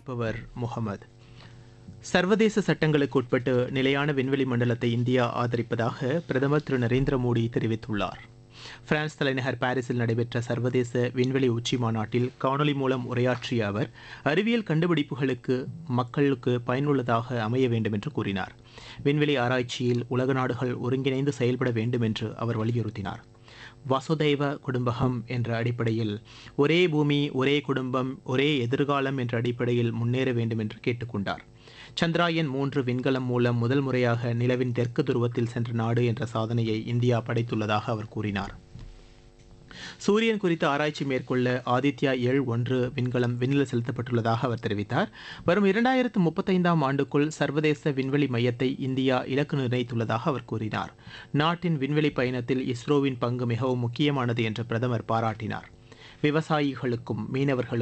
வாசிப்பவர் முகமது சர்வதேச சட்டங்களுக்கு உட்பட்டு நிலையான விண்வெளி மண்டலத்தை இந்தியா ஆதரிப்பதாக பிரதமர் திரு நரேந்திர மோடி தெரிவித்துள்ளார் பிரான்ஸ் தலைநகர் பாரிஸில் நடைபெற்ற சர்வதேச விண்வெளி உச்சி மாநாட்டில் காணொலி மூலம் உரையாற்றிய அவர் அறிவியல் கண்டுபிடிப்புகளுக்கு மக்களுக்கு பயனுள்ளதாக அமைய வேண்டும் என்று கூறினார் விண்வெளி ஆராய்ச்சியில் உலக நாடுகள் ஒருங்கிணைந்து செயல்பட வேண்டும் என்று அவர் வலியுறுத்தினார் வசுதைவ குடும்பகம் என்ற அடிப்படையில் ஒரே பூமி ஒரே குடும்பம் ஒரே எதிர்காலம் என்ற அடிப்படையில் முன்னேற வேண்டும் என்று கேட்டுக்கொண்டார் சந்திராயன் மூன்று விண்கலம் மூலம் முதல் முறையாக நிலவின் தெற்கு துருவத்தில் சென்ற நாடு என்ற சாதனையை இந்தியா படைத்துள்ளதாக அவர் கூறினார் சூரியன் குறித்த ஆராய்ச்சி மேற்கொள்ள ஆதித்யா ஏழ் ஒன்று விண்கலம் விண்ணில் செலுத்தப்பட்டுள்ளதாக அவர் தெரிவித்தார் வரும் இரண்டாயிரத்து முப்பத்தைந்தாம் ஆண்டுக்குள் சர்வதேச விண்வெளி மையத்தை இந்தியா இலக்கு நிர்ணயித்துள்ளதாக அவர் கூறினார் நாட்டின் விண்வெளி பயணத்தில் இஸ்ரோவின் பங்கு மிகவும் முக்கியமானது என்று பிரதமர் பாராட்டினார் விவசாயிகளுக்கும் மீனவர்களுக்கும்